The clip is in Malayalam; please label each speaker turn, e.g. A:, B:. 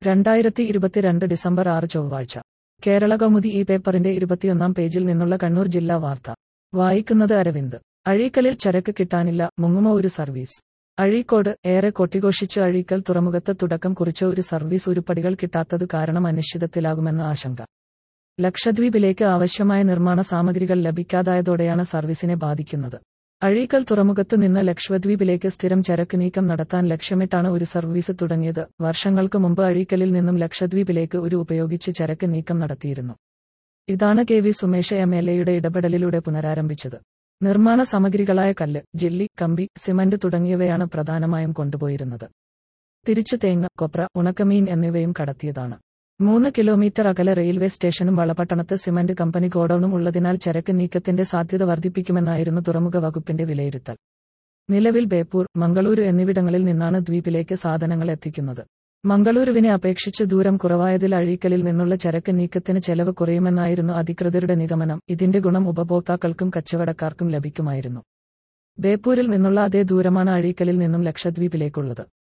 A: രണ്ടായിരത്തി ഇരുപത്തിരണ്ട് ഡിസംബർ ആറ് ചൊവ്വാഴ്ച കേരള കൗമുദി ഈ പേപ്പറിന്റെ ഇരുപത്തിയൊന്നാം പേജിൽ നിന്നുള്ള കണ്ണൂർ ജില്ലാ വാർത്ത വായിക്കുന്നത് അരവിന്ദ് അഴീക്കലിൽ ചരക്ക് കിട്ടാനില്ല മുങ്ങുമോ ഒരു സർവീസ് അഴീക്കോട് ഏറെ കൊട്ടിഘോഷിച്ച് അഴീക്കൽ തുറമുഖത്ത് തുടക്കം കുറിച്ച ഒരു സർവീസ് ഉരുപ്പടികൾ കിട്ടാത്തത് കാരണം അനിശ്ചിതത്തിലാകുമെന്ന ആശങ്ക ലക്ഷദ്വീപിലേക്ക് ആവശ്യമായ നിർമ്മാണ സാമഗ്രികൾ ലഭിക്കാതായതോടെയാണ് സർവീസിനെ ബാധിക്കുന്നത് അഴീക്കൽ തുറമുഖത്ത് നിന്ന് ലക്ഷദ്വീപിലേക്ക് സ്ഥിരം ചരക്ക് നീക്കം നടത്താൻ ലക്ഷ്യമിട്ടാണ് ഒരു സർവീസ് തുടങ്ങിയത് വർഷങ്ങൾക്ക് മുമ്പ് അഴീക്കലിൽ നിന്നും ലക്ഷദ്വീപിലേക്ക് ഒരു ഉപയോഗിച്ച് ചരക്ക് നീക്കം നടത്തിയിരുന്നു ഇതാണ് K V Sumesh M L എയുടെ ഇടപെടലിലൂടെ പുനരാരംഭിച്ചത് നിർമ്മാണ സാമഗ്രികളായ കല്ല് ജില്ലി കമ്പി സിമന്റ് തുടങ്ങിയവയാണ് പ്രധാനമായും കൊണ്ടുപോയിരുന്നത് തിരിച്ചു തേങ്ങ കൊപ്ര ഉണക്കമീൻ എന്നിവയും കടത്തിയതാണ് മൂന്ന് കിലോമീറ്റർ അകലെ റെയിൽവേ സ്റ്റേഷനും വളപട്ടണത്ത് സിമന്റ് കമ്പനി ഗോഡൌണും ഉള്ളതിനാൽ ചരക്ക് നീക്കത്തിന്റെ സാധ്യത വർദ്ധിപ്പിക്കുമെന്നായിരുന്നു തുറമുഖ വകുപ്പിന്റെ വിലയിരുത്തൽ നിലവിൽ ബേപ്പൂർ മംഗളൂരു എന്നിവിടങ്ങളിൽ നിന്നാണ് ദ്വീപിലേക്ക് സാധനങ്ങൾ എത്തിക്കുന്നത് മംഗളൂരുവിനെ അപേക്ഷിച്ച് ദൂരം കുറവായതിൽ അഴീക്കലിൽ നിന്നുള്ള ചരക്ക് നീക്കത്തിന് ചെലവ് കുറയുമെന്നായിരുന്നു അധികൃതരുടെ നിഗമനം ഇതിന്റെ ഗുണം ഉപഭോക്താക്കൾക്കും കച്ചവടക്കാർക്കും ലഭിക്കുമായിരുന്നു ബേപ്പൂരിൽ നിന്നുള്ള അതേ ദൂരമാണ് അഴീക്കലിൽ നിന്നും ലക്ഷദ്വീപിലേക്കുള്ളത്